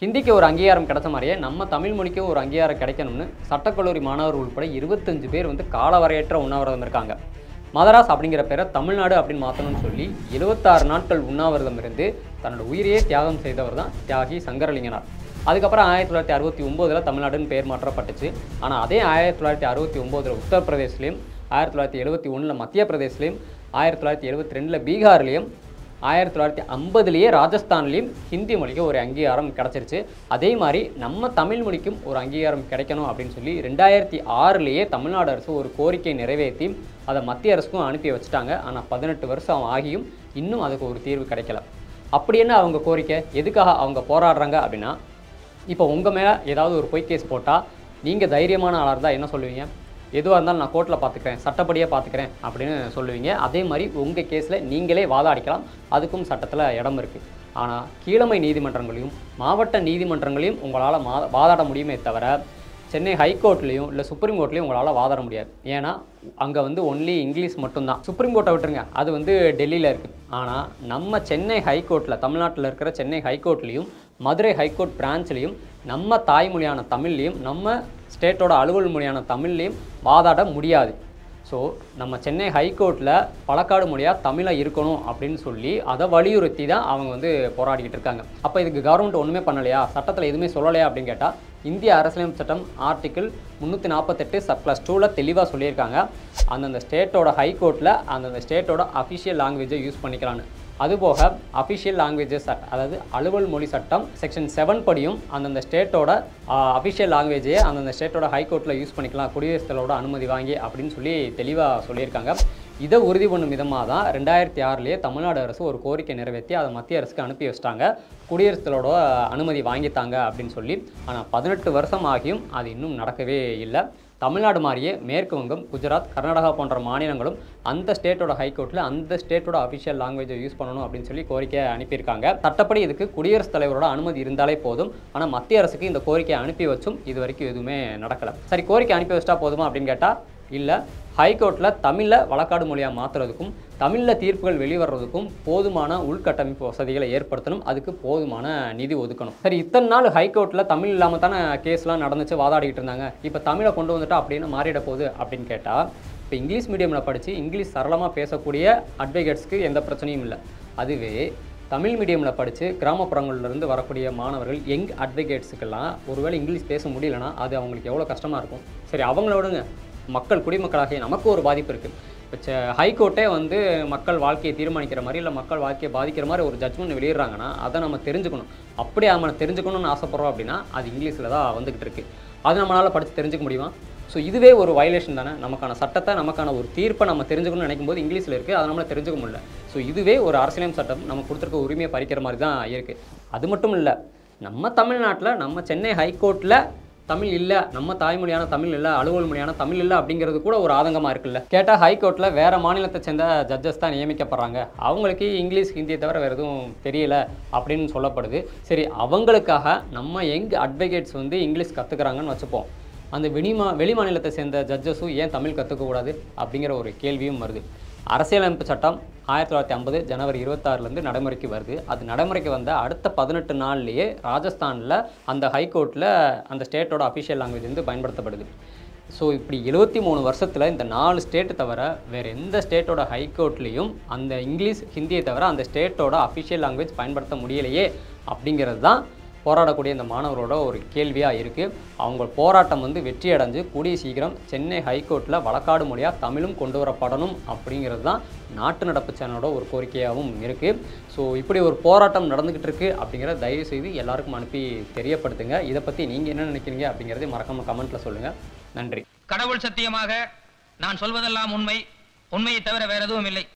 ஹிந்திக்கு ஒரு அங்கீகாரம் கிடைச்ச மாதிரியே நம்ம தமிழ் மொழிக்கும் ஒரு அங்கீகாரம் கிடைக்கணும்னு சட்டக்கல்லூரி மாணவர்கள் உட்பட இருபத்தஞ்சு பேர் வந்து காலவரையற்ற உண்ணாவிரதம் இருக்காங்க மதராஸ் அப்படிங்கிற பேரை தமிழ்நாடு அப்படின்னு மாற்றணும்னு சொல்லி எழுபத்தாறு நாட்கள் உண்ணாவிரதம் இருந்து தன்னோட உயிரையே தியாகம் செய்தவர் தான் தியாகி சங்கரலிங்கனார் அதுக்கப்புறம் ஆயிரத்தி தொள்ளாயிரத்தி அறுபத்தி ஒம்போதில் தமிழ்நாடுன்னு பெயர் மாற்றப்பட்டுச்சு ஆனால் அதே ஆயிரத்தி தொள்ளாயிரத்தி அறுபத்தி ஒம்போதில் உத்தரப்பிரதேஷ்லேயும் ஆயிரத்தி தொள்ளாயிரத்தி எழுபத்தி ஒன்றில் மத்திய பிரதேஷ்லேயும் ஆயிரத்தி தொள்ளாயிரத்தி எழுபத்தி ரெண்டில் பீகார்லேயும் ஆயிரத்தி தொள்ளாயிரத்தி ஐம்பதுலேயே ராஜஸ்தான்லேயும் ஹிந்தி மொழிக்கு ஒரு அங்கீகாரம் கிடச்சிருச்சு அதே மாதிரி நம்ம தமிழ் மொழிக்கும் ஒரு அங்கீகாரம் கிடைக்கணும் அப்படின்னு சொல்லி ரெண்டாயிரத்தி ஆறுலேயே தமிழ்நாடு அரசு ஒரு கோரிக்கை நிறைவேற்றி அதை மத்திய அரசுக்கும் அனுப்பி வச்சுட்டாங்க ஆனால் பதினெட்டு வருஷம் ஆகியும் இன்னும் அதுக்கு ஒரு தீர்வு கிடைக்கல அப்படி என்ன அவங்க கோரிக்கை எதுக்காக அவங்க போராடுறாங்க அப்படின்னா இப்போ உங்கள் மேலே ஏதாவது ஒரு பொய் கேஸ் போட்டால் நீங்கள் தைரியமான ஆளாக இருந்தால் என்ன சொல்லுவீங்க எதுவாக இருந்தாலும் நான் கோர்ட்டில் பார்த்துக்கிறேன் சட்டப்படியாக பார்த்துக்கிறேன் அப்படின்னு சொல்லுவீங்க அதே மாதிரி உங்கள் கேஸில் நீங்களே வாதாடிக்கலாம் அதுக்கும் சட்டத்தில் இடம் இருக்குது ஆனால் கீழமை நீதிமன்றங்களையும் மாவட்ட நீதிமன்றங்களையும் உங்களால் மா வாதாட முடியுமே தவிர சென்னை ஹைகோர்ட்லேயும் இல்லை சுப்ரீம் கோர்ட்லேயும் உங்களால் வாதாட முடியாது ஏன்னா அங்கே வந்து ஒன்லி இங்கிலீஷ் மட்டும்தான் சுப்ரீம் கோர்ட்டை விட்டுருங்க அது வந்து டெல்லியில் இருக்குது ஆனால் நம்ம சென்னை ஹைகோர்ட்டில் தமிழ்நாட்டில் இருக்கிற சென்னை ஹைகோர்ட்லேயும் மதுரை ஹைகோர்ட் பிரான்ச்லேயும் நம்ம தாய்மொழியான தமிழ்லேயும் நம்ம ஸ்டேட்டோட அலுவல் மொழியான தமிழ்லேயும் வாதாட முடியாது ஸோ நம்ம சென்னை ஹைகோர்ட்டில் பழக்காடு மொழியாக தமிழை இருக்கணும் அப்படின்னு சொல்லி அதை வலியுறுத்தி தான் அவங்க வந்து போராடிக்கிட்டு இருக்காங்க அப்போ இதுக்கு கவர்மெண்ட் ஒன்றுமே பண்ணலையா சட்டத்தில் எதுவுமே சொல்லலையா அப்படின்னு கேட்டால் இந்திய அரசியலமைப்பு சட்டம் ஆர்டிக்கிள் முந்நூற்றி நாற்பத்தெட்டு சப் கிளாஸ் டூவில் தெளிவாக சொல்லியிருக்காங்க அந்தந்த ஸ்டேட்டோட ஹைகோர்ட்டில் அந்தந்த ஸ்டேட்டோட அஃபிஷியல் லாங்குவேஜை யூஸ் பண்ணிக்கலான்னு அதுபோக அஃபிஷியல் லாங்குவேஜஸ் அதாவது அலுவல் மொழி சட்டம் செக்ஷன் செவன் படியும் அந்தந்த ஸ்டேட்டோட அஃபிஷியல் லாங்குவேஜையே அந்தந்த ஸ்டேட்டோட ஹைகோர்ட்டில் யூஸ் பண்ணிக்கலாம் குடியரசுத் தலைவரோட அனுமதி வாங்கி அப்படின்னு சொல்லி தெளிவாக சொல்லியிருக்காங்க இதை உறுதி பண்ணும் விதமாக தான் ரெண்டாயிரத்தி ஆறுலேயே தமிழ்நாடு அரசு ஒரு கோரிக்கை நிறைவேற்றி அதை மத்திய அரசுக்கு அனுப்பி வச்சிட்டாங்க குடியரசுத் தலைவரோட அனுமதி வாங்கித்தாங்க அப்படின்னு சொல்லி ஆனால் பதினெட்டு வருஷம் ஆகியும் அது இன்னும் நடக்கவே இல்லை தமிழ்நாடு மாதிரியே மேற்கு வங்கம் குஜராத் கர்நாடகா போன்ற மாநிலங்களும் அந்த ஸ்டேட்டோட ஹைகோர்ட்டில் அந்த ஸ்டேட்டோட அஃபிஷியல் லாங்குவேஜை யூஸ் பண்ணணும் அப்படின்னு சொல்லி கோரிக்கை அனுப்பியிருக்காங்க சட்டப்படி இதுக்கு குடியரசுத் தலைவரோட அனுமதி இருந்தாலே போதும் ஆனால் மத்திய அரசுக்கு இந்த கோரிக்கையை அனுப்பி வச்சும் இது வரைக்கும் எதுவுமே நடக்கலை சரி கோரிக்கை அனுப்பி வச்சிட்டா போதுமா அப்படின்னு கேட்டால் இல்லை ஹைகோர்ட்டில் தமிழை வழக்காடு மொழியாக மாற்றுறதுக்கும் தமிழில் தீர்ப்புகள் வெளிவர்றதுக்கும் போதுமான உள்கட்டமைப்பு வசதிகளை ஏற்படுத்தணும் அதுக்கு போதுமான நிதி ஒதுக்கணும் சரி இத்தனை நாள் ஹைகோர்ட்டில் தமிழ் இல்லாமல் தானே கேஸ்லாம் நடந்துச்சு வாதாடிக்கிட்டு இருந்தாங்க இப்போ தமிழை கொண்டு வந்துட்டா அப்படின்னு மாறிட போகுது அப்படின்னு கேட்டால் இப்போ இங்கிலீஷ் மீடியமில் படித்து இங்கிலீஷ் சரளமாக பேசக்கூடிய அட்வொகேட்ஸ்க்கு எந்த பிரச்சனையும் இல்லை அதுவே தமிழ் மீடியமில் படித்து கிராமப்புறங்கள்லேருந்து வரக்கூடிய மாணவர்கள் யங் அட்வொகேட்ஸுக்கெல்லாம் ஒருவேளை இங்கிலீஷ் பேச முடியலனா அது அவங்களுக்கு எவ்வளோ கஷ்டமாக இருக்கும் சரி அவங்களோடுங்க மக்கள் குடிமக்களாகிய நமக்கு ஒரு பாதிப்பு இருக்குது இப்போ ஹைகோர்ட்டே வந்து மக்கள் வாழ்க்கையை தீர்மானிக்கிற மாதிரி இல்லை மக்கள் வாழ்க்கையை பாதிக்கிற மாதிரி ஒரு ஜட்மெண்ட் வெளியிடுறாங்கன்னா அதை நம்ம தெரிஞ்சுக்கணும் அப்படி நம்ம தெரிஞ்சுக்கணும்னு ஆசைப்பட்றோம் அப்படின்னா அது இங்கிலீஷில் தான் வந்துக்கிட்டு இருக்கு அது நம்மளால் படித்து தெரிஞ்சுக்க முடியுமா ஸோ இதுவே ஒரு வயலேஷன் தானே நமக்கான சட்டத்தை நமக்கான ஒரு தீர்ப்பை நம்ம தெரிஞ்சுக்கணும்னு நினைக்கும் போது இங்கிலீஷில் இருக்குது அதை நம்மளால் தெரிஞ்சுக்க முடியல ஸோ இதுவே ஒரு அரசியலமைப்பு சட்டம் நம்ம கொடுத்துருக்க உரிமையை பறிக்கிற மாதிரி தான் இருக்குது அது மட்டும் இல்லை நம்ம தமிழ்நாட்டில் நம்ம சென்னை ஹைகோர்ட்டில் தமிழ் இல்லை நம்ம தாய்மொழியான தமிழ் இல்லை அலுவல் மொழியான தமிழ் இல்லை அப்படிங்கிறது கூட ஒரு ஆதங்கமாக இருக்குல்ல கேட்டால் ஹைகோர்ட்டில் வேறு மாநிலத்தை சேர்ந்த ஜட்ஜஸ் தான் நியமிக்கப்படுறாங்க அவங்களுக்கு இங்கிலீஷ் ஹிந்தியை தவிர வேறு எதுவும் தெரியல அப்படின்னு சொல்லப்படுது சரி அவங்களுக்காக நம்ம யங் அட்வொகேட்ஸ் வந்து இங்கிலீஷ் கற்றுக்குறாங்கன்னு வச்சுப்போம் அந்த வெளிமா வெளி மாநிலத்தை சேர்ந்த ஜட்ஜஸும் ஏன் தமிழ் கற்றுக்கக்கூடாது அப்படிங்கிற ஒரு கேள்வியும் வருது அரசியலமைப்பு சட்டம் ஆயிரத்தி தொள்ளாயிரத்தி ஐம்பது ஜனவரி இருபத்தாறுலேருந்து நடைமுறைக்கு வருது அது நடைமுறைக்கு வந்த அடுத்த பதினெட்டு நாள்லேயே ராஜஸ்தானில் அந்த ஹைகோர்ட்டில் அந்த ஸ்டேட்டோட அஃபிஷியல் லாங்குவேஜ் வந்து பயன்படுத்தப்படுது ஸோ இப்படி எழுபத்தி மூணு வருஷத்தில் இந்த நாலு ஸ்டேட்டு தவிர வேறு எந்த ஸ்டேட்டோட ஹைகோர்ட்லேயும் அந்த இங்கிலீஷ் ஹிந்தியை தவிர அந்த ஸ்டேட்டோட அஃபிஷியல் லாங்குவேஜ் பயன்படுத்த முடியலையே அப்படிங்கிறது தான் போராடக்கூடிய இந்த மாணவரோட ஒரு கேள்வியாக இருக்குது அவங்க போராட்டம் வந்து வெற்றி அடைஞ்சு கூடிய சீக்கிரம் சென்னை ஹைகோர்ட்டில் வழக்காடு மொழியாக தமிழும் கொண்டு வரப்படணும் அப்படிங்கிறது தான் நாட்டு நடப்பு சேனலோட ஒரு கோரிக்கையாகவும் இருக்குது ஸோ இப்படி ஒரு போராட்டம் நடந்துக்கிட்டு இருக்கு அப்படிங்கிற தயவு செய்து எல்லாருக்கும் அனுப்பி தெரியப்படுத்துங்க இதை பற்றி நீங்கள் என்ன நினைக்கிறீங்க அப்படிங்கிறதை மறக்காம கமெண்ட்டில் சொல்லுங்கள் நன்றி கடவுள் சத்தியமாக நான் சொல்வதெல்லாம் உண்மை உண்மையை தவிர வேற எதுவும் இல்லை